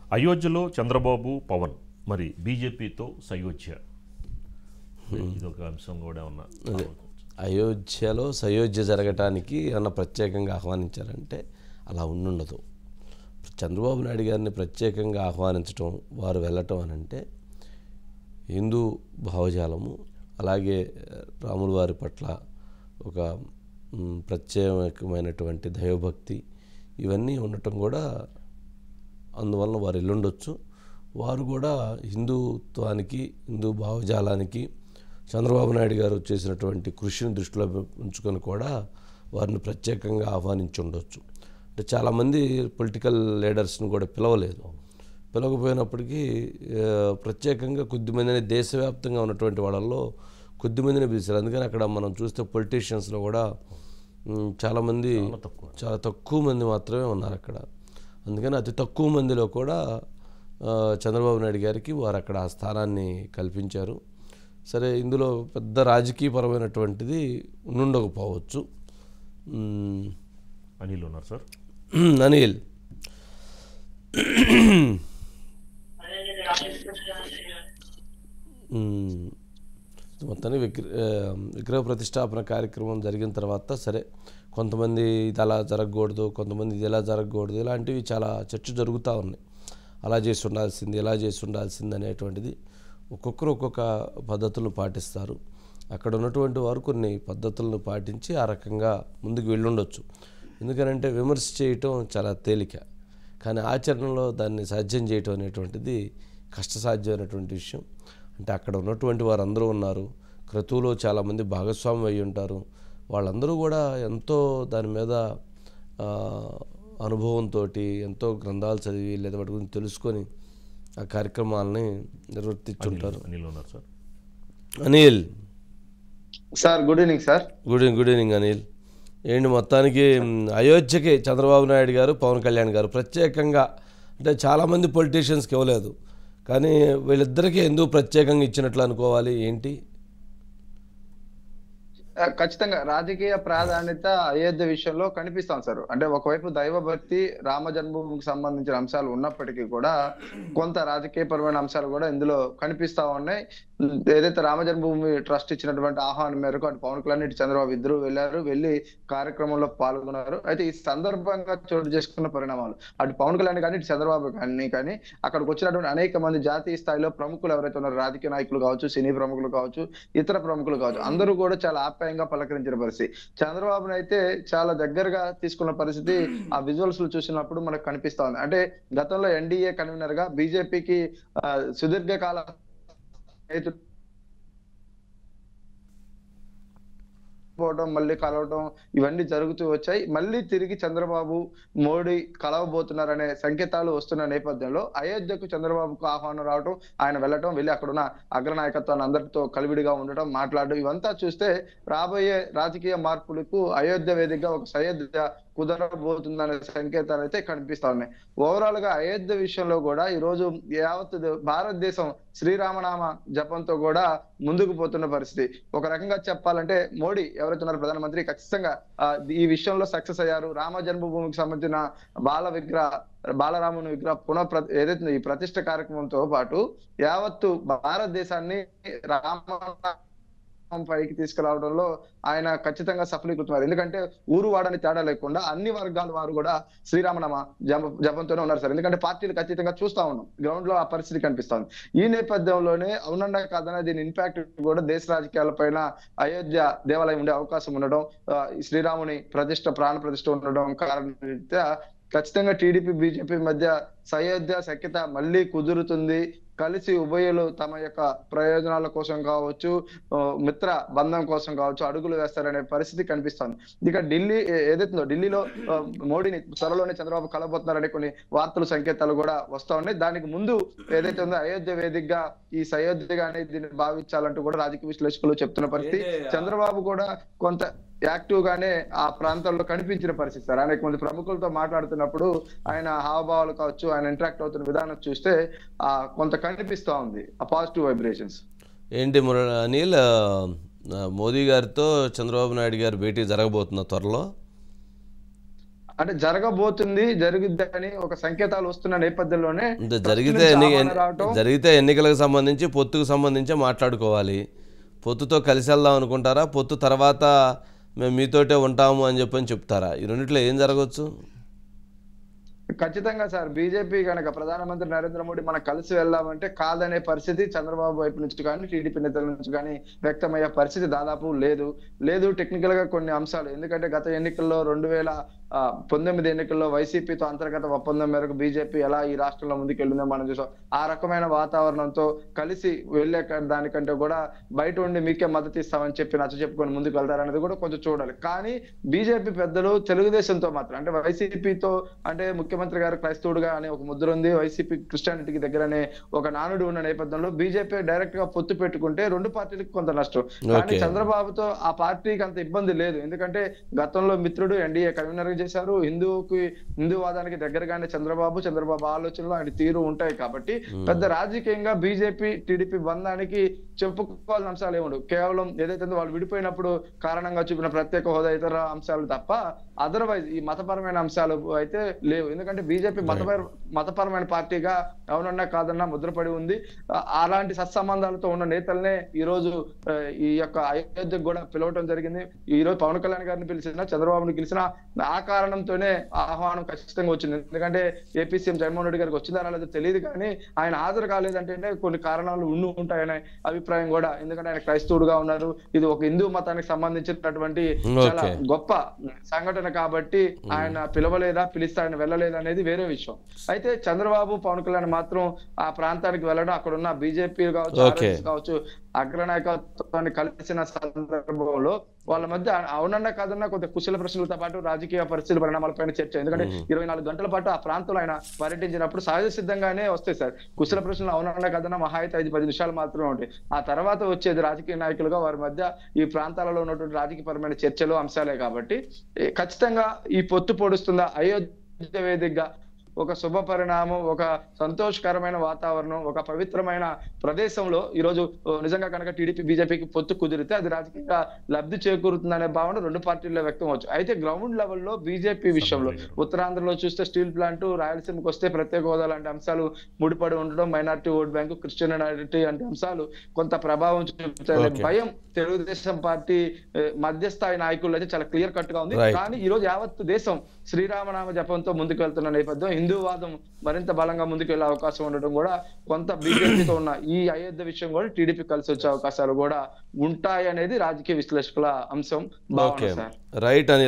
అయోధ్యలో చంద్రబాబు పవన్ మరి బీజేపీతో సయోధ్య ఇది ఒక అంశం కూడా ఉన్న అయోధ్యలో సయోధ్య జరగటానికి ఏమన్నా ప్రత్యేకంగా ఆహ్వానించారంటే అలా ఉండుండదు చంద్రబాబు నాయుడు గారిని ప్రత్యేకంగా ఆహ్వానించటం వారు వెళ్ళటం అని అంటే హిందూ భావజాలము అలాగే రాముల వారి పట్ల ఒక మ్, ప్రత్యేకమైనటువంటి దైవభక్తి ఇవన్నీ ఉండటం కూడా అందువలన వారు ఎల్లుండొచ్చు వారు కూడా హిందుత్వానికి హిందూ భావజాలానికి చంద్రబాబు నాయుడు గారు చేసినటువంటి కృషిని దృష్టిలో ఉంచుకొని కూడా వారిని ప్రత్యేకంగా ఆహ్వానించి ఉండొచ్చు అంటే చాలామంది పొలిటికల్ లీడర్స్ని కూడా పిలవలేదు పిలవకపోయినప్పటికీ ఆ, ప్రత్యేకంగా కొద్దిమందిని దేశవ్యాప్తంగా ఉన్నటువంటి వాళ్ళల్లో కొద్దిమందిని పిలిచారు అందుకని అక్కడ మనం చూస్తే పొలిటీషియన్స్లో కూడా మ్, చాలామంది చాలా తక్కువ మంది మాత్రమే ఉన్నారు అక్కడ అందుకని అతి తక్కువ మందిలో కూడా ఆ, చంద్రబాబు నాయుడు గారికి వారు అక్కడ ఆ స్థానాన్ని కల్పించారు సరే ఇందులో పెద్ద రాజకీయపరమైనటువంటిది ఉండుండకపోవచ్చు మ్, అనిల్ ఉన్నారు సార్ అనిల్ మ్మ్. మొత్తానికి విగ్ర ఆ, విగ్రహ ప్రతిష్టాపన కార్యక్రమం జరిగిన తర్వాత సరే కొంతమంది ఇది అలా జరగకూడదు కొంతమంది ఇది ఎలా జరగకూడదు ఇలాంటివి చాలా చర్చ జరుగుతూ ఉన్నాయి అలా చేసి ఉండాల్సింది ఎలా చేసి ఉండాల్సింది అనేటువంటిది ఒక్కొక్కరు ఒక్కొక్క పద్ధతులను పాటిస్తారు అక్కడ ఉన్నటువంటి వారు కొన్ని పద్ధతులను పాటించి ఆ రకంగా ముందుకు వెళ్ళుండొచ్చు ఎందుకనంటే విమర్శ చేయటం చాలా తేలిక కానీ ఆచరణలో దాన్ని సాధ్యం చేయటం అనేటువంటిది కష్టసాధ్యమైనటువంటి విషయం అంటే అక్కడ ఉన్నటువంటి వారందరూ ఉన్నారు క్రతువులో చాలామంది భాగస్వామి అయి ఉంటారు వాళ్ళందరూ కూడా ఎంతో దాని మీద ఆ, అనుభవంతో ఎంతో గ్రంథాలు చదివి లేదా వాటి గురించి తెలుసుకొని ఆ కార్యక్రమాలని నిర్వర్తించుంటారు అనిల్ ఉన్నారు sir Anil sir good evening sir good evening good evening Anil ఏంటి మొత్తానికి మ్, అయోధ్యకి చంద్రబాబు నాయుడు గారు పవన్ కళ్యాణ్ గారు ప్రత్యేకంగా అంటే చాలామంది పొలిటీషియన్స్కి ఇవ్వలేదు కానీ వీళ్ళిద్దరికీ ఎందుకు ప్రత్యేకంగా ఇచ్చినట్లు అనుకోవాలి ఏంటి ఆ, ఖచ్చితంగా రాజకీయ ప్రాధాన్యత అయోధ్య విషయంలో కనిపిస్తాం సార్ అంటే ఒకవైపు దైవభక్తి రామ జన్మభూమికి సంబంధించిన అంశాలు ఉన్నప్పటికీ కూడా కొంత రాజకీయపరమైన అంశాలు కూడా ఇందులో కనిపిస్తా ఉన్నాయి ఏదైతే రామ జన్మభూమి ట్రస్ట్ ఇచ్చినటువంటి ఆహ్వానం మేరకు అటు పవన్ కళ్యాణ్ ఇటు చంద్రబాబు ఇద్దరు వెళ్ళారు వెళ్ళి కార్యక్రమంలో పాల్గొన్నారు అయితే ఈ సందర్భంగా చోటు చేసుకున్న పరిణామాలు అటు పవన్ కళ్యాణ్ కానీ ఇటు చంద్రబాబు కానీ కానీ అక్కడికి వచ్చినటువంటి అనేక మంది జాతీయ స్థాయిలో ప్రముఖులు ఎవరైతే ఉన్నారో రాజకీయ నాయకులు కావచ్చు సినీ ప్రముఖులు కావచ్చు ఇతర ప్రముఖులు కావచ్చు అందరూ కూడా చాలా ఆప్యాయంగా పలకరించిన పరిస్థితి చంద్రబాబును అయితే చాలా దగ్గరగా తీసుకున్న పరిస్థితి ఆ విజువల్స్ చూసినప్పుడు మనకు కనిపిస్తా ఉంది అంటే గతంలో ఎన్డీఏ కన్వీనర్ గా బీజేపీకి సుదీర్ఘకాల స్నేహితుడు పోవడం మళ్ళీ కలవడం ఇవన్నీ జరుగుతూ వచ్చాయి మళ్ళీ తిరిగి చంద్రబాబు మోడీ కలవబోతున్నారనే సంకేతాలు వస్తున్న నేపథ్యంలో అయోధ్యకు చంద్రబాబుకు ఆహ్వానం రావడం ఆయన వెళ్ళటం వెళ్ళి అక్కడున్న అగ్రనాయకత్వాన్ని అందరితో కలివిడిగా ఉండటం మాట్లాడడం ఇవంతా చూస్తే రాబోయే రాజకీయ మార్పులకు అయోధ్య వేదికగా ఒక సయోధ్య కుదరబోతుందనే సంకేతాలు అయితే కనిపిస్తా ఉన్నాయి ఓవరాల్ గా అయోధ్య విషయంలో కూడా ఈ రోజు యావత్ భారతదేశం శ్రీరామనామ జపంతో కూడా ముందుకు పోతున్న పరిస్థితి ఒక రకంగా చెప్పాలంటే మోడీ ఎవరైతే ఉన్నారో ప్రధానమంత్రి ఖచ్చితంగా ఆ, ఈ విషయంలో సక్సెస్ అయ్యారు రామ జన్మభూమికి సంబంధించిన బాల విగ్రహ బాలరాముని విగ్రహ పునః ప్ర- ఏదైతే ఉందో ఈ ప్రతిష్ట కార్యక్రమంతో పాటు యావత్తు భారతదేశాన్ని రామ పైకి తీసుకురావడంలో ఆయన ఖచ్చితంగా సఫలీకృతున్నారు ఎందుకంటే ఊరు వాడని తేడా లేకుండా అన్ని వర్గాల వారు కూడా శ్రీరామనామ జప జపంతోనే ఉన్నారు సార్ ఎందుకంటే పార్టీలు ఖచ్చితంగా చూస్తా ఉన్నాం గ్రౌండ్ లో ఆ పరిస్థితి కనిపిస్తుంది ఈ నేపథ్యంలోనే అవునండా కాదనే దీని ఇంపాక్ట్ కూడా దేశ రాజకీయాల పైన అయోధ్య దేవాలయం ఉండే అవకాశం ఉండడం ఆ, ఈ శ్రీరాముని ప్రతిష్ట ప్రాణ ప్రతిష్ట ఉండడం కారణరీత్యా ఖచ్చితంగా టీడీపీ బీజేపీ మధ్య సయోధ్య సఖ్యత మళ్ళీ కుదురుతుంది కలిసి ఉభయులు తమ యొక్క ప్రయోజనాల కోసం కావచ్చు ఆ, మిత్ర బంధం కోసం కావచ్చు అడుగులు వేస్తారనే పరిస్థితి కనిపిస్తోంది ఇక ఢిల్లీ ఏ- ఏదైతే ఉందో ఢిల్లీలో ఆ, మోడీని త్వరలోనే చంద్రబాబు కలబోతున్నారనే కొన్ని వార్తలు సంకేతాలు కూడా వస్తా ఉన్నాయి దానికి ముందు ఏదైతే ఉందో అయోధ్య వేదికగా ఈ సయోధ్యగానే దీన్ని భావించాలంటూ కూడా రాజకీయ విశ్లేషకులు చెప్తున్న పరిస్థితి చంద్రబాబు కూడా కొంత యాక్టివ్ గానే ఆ ప్రాంతంలో కనిపించిన పరిస్థితి సార్ అనేక మంది ప్రముఖులతో మాట్లాడుతున్నప్పుడు ఆయన హావభావాలు కావచ్చు ఆయన ఇంటరాక్ట్ అవుతున్న విధానం చూస్తే ఆ కొంత కనిపిస్తా ఉంది ఆ పాజిటివ్ వైబ్రేషన్స్ ఏంటి ముర అనిల్ ఆ, ఆ, మోదీ గారితో చంద్రబాబు నాయుడు గారి భేటీ జరగబోతున్న త్వరలో అంటే జరగబోతుంది జరుగుద్ది అని ఒక సంకేతాలు వస్తున్న నేపథ్యంలోనే అంటే ట్రస్ట్ జరిగితే నుంచి ఎన్ని ఆహ్వానం రావటం జరిగితే ఎన్నికలకు సంబంధించి పొత్తుకు సంబంధించి మాట్లాడుకోవాలి పొత్తుతో కలిసి వెళ్దాం అనుకుంటారా పొత్తు తర్వాత మేము మీతోటే ఉంటాము అని చెప్పని చెప్తారా ఈ రెండిట్లో ఏం జరగవచ్చు ఖచ్చితంగా సార్ బీజేపీ కనుక ప్రధానమంత్రి నరేంద్ర మోడీ మనం కలిసి వెళ్దామంటే కాదనే పరిస్థితి చంద్రబాబు వైపు నుంచి కానీ టీడీపీ నేతల నుంచి కానీ వ్యక్తమయ్యే పరిస్థితి దాదాపు లేదు లేదు టెక్నికల్ గా కొన్ని అంశాలు ఎందుకంటే గత ఎన్నికల్లో రెండు వేల ఆ, పంతొమ్మిది ఎన్నికల్లో వైసీపీతో అంతర్గత ఒప్పందం మేరకు బీజేపీ ఎలా ఈ రాష్ట్రంలో ముందుకెళ్ళిందో మనం చూసాం ఆ రకమైన వాతావరణంతో కలిసి వెళ్ళే క- దానికంటే కూడా బయట ఉండి మీకే మద్దతు ఇస్తామని చెప్పి నచ్చ చెప్పుకొని ముందుకు వెళ్తారనేది కూడా కొంచెం చూడాలి కానీ బీజేపీ పెద్దలు తెలుగుదేశంతో మాత్రం అంటే వైసీపీతో అంటే ముఖ్యమంత్రి గారు క్రైస్తవుడుగా అనే ఒక ముద్ర ఉంది వైసీపీ క్రిస్టియానిటీకి దగ్గరనే ఒక నానుడు ఉన్న నేపథ్యంలో బీజేపీ డైరెక్ట్ గా పొత్తు పెట్టుకుంటే రెండు పార్టీలకు కొంత నష్టం కానీ Okay. చంద్రబాబుతో ఆ పార్టీకి అంత ఇబ్బంది లేదు ఎందుకంటే గతంలో మిత్రుడు ఎన్డీఏ కన్వీనర్ చేశారు హిందూకి హిందూవాదానికి దగ్గరగానే చంద్రబాబు చంద్రబాబు ఆలోచనలు ఆయన తీరు ఉంటాయి కాబట్టి పెద్ద రాజకీయంగా బీజేపీ టీడీపీ బంధానికి చెప్పుకోవాల్సిన అంశాలు ఏముండవు కేవలం ఏదైతే ఉందో వాళ్ళు విడిపోయినప్పుడు కారణంగా చూపిన ప్రత్యేక హోదా ఇతర అంశాలు తప్ప అదర్వైజ్ ఈ మతపరమైన అంశాలు అయితే లేవు ఎందుకంటే బీజేపీ మతపర మతపరమైన పార్టీగా అవునన్నా కాదన్నా ముద్రపడి ఉంది ఆ- అలాంటి సత్సంబంధాలతో ఉన్న నేతల్నే ఈ రోజు ఆ, ఈ యొక్క అయోధ్యకు కూడా పిలవటం జరిగింది ఈ రోజు పవన్ కళ్యాణ్ గారిని పిలిచిన చంద్రబాబుని పిలిచిన ఆ కారణంతో ఆహ్వానం ఖచ్చితంగా వచ్చింది ఎందుకంటే ఏపీ సీఎం జగన్మోహన్ రెడ్డి గారికి వచ్చిందా రాలేదో తెలియదు కానీ ఆయన హాజరు కాలేదంటే కొన్ని కారణాలు ఉండి ఉంటాయనే అభిప్రాయం కూడా ఎందుకంటే ఆయన క్రైస్తవుడుగా ఉన్నారు ఇది ఒక హిందూ మతానికి సంబంధించినటువంటి చాలా Okay. గొప్ప సంఘటన కాబట్టి ఆయన పిలవలేదా పిలిస్తే ఆయన వెళ్ళలేదా అనేది వేరే విషయం అయితే చంద్రబాబు పవన్ కళ్యాణ్ మాత్రం ఆ ప్రాంతానికి వెళ్ళడం అక్కడ ఉన్న బీజేపీ కావచ్చు Okay. RSS కావచ్చు అగ్రనాయకత్వాన్ని కలిసిన సందర్భంలో వాళ్ళ మధ్య అవునన్నా కాదన్నా కొంత కుశల ప్రశ్నలతో పాటు రాజకీయ పరిస్థితుల పరిణామాలపైన చర్చ ఎందుకంటే ఇరవై నాలుగు గంటల పాటు ఆ ప్రాంతంలో ఆయన పర్యటించినప్పుడు సహజ సిద్ధంగానే వస్తాయి సార్ కుశల ప్రశ్నలు అవునన్నా కాదన్నా మహా అయితే ఐదు పది నిమిషాలు మాత్రమే ఉంటాయి ఆ తర్వాత వచ్చేది రాజకీయ నాయకులుగా వారి మధ్య ఈ ప్రాంతాలలో ఉన్నటువంటి రాజకీయపరమైన చర్చలు అంశాలే కాబట్టి ఏ, ఖచ్చితంగా ఈ పొత్తు పొడుస్తుందా అయోధ్య వేదికగా ఒక శుభ పరిణామం ఒక సంతోషకరమైన వాతావరణం ఒక పవిత్రమైన ప్రదేశంలో ఈ రోజు ఓ, నిజంగా కనుక టీడీపీ బీజేపీకి పొత్తు కుదిరితే అది రాజకీయంగా లబ్ధి చేకూరుతుందనే భావన రెండు పార్టీల్లో వ్యక్తం అవచ్చు అయితే గ్రౌండ్ లెవెల్లో బీజేపీ విషయంలో ఉత్తరాంధ్రలో చూస్తే స్టీల్ ప్లాంట్ రాయలసీమకు వస్తే ప్రత్యేక హోదా లాంటి అంశాలు ముడిపడి ఉండడం minority vote bank Christian minority అంటే అంశాలు కొంత ప్రభావం చూపుతాయనే Okay. భయం తెలుగుదేశం పార్టీ ఏ, మధ్యస్థాయి నాయకులు అయితే చాలా క్లియర్ కట్ గా ఉంది Right. కానీ ఈ రోజు యావత్తు దేశం శ్రీరామనామ జపంతో ముందుకు వెళ్తున్న నేపథ్యం హిందూవాదం మరింత బలంగా ముందుకు వెళ్ళే అవకాశం ఉండడం కూడా కొంత బీజేపీతో ఉన్న ఈ అయోధ్య విషయం కూడా టీడీపీ కలిసి వచ్చే అవకాశాలు కూడా ఉంటాయి అనేది రాజకీయ విశ్లేషకుల అంశం భావన ఓకే సార్ రైట్ అని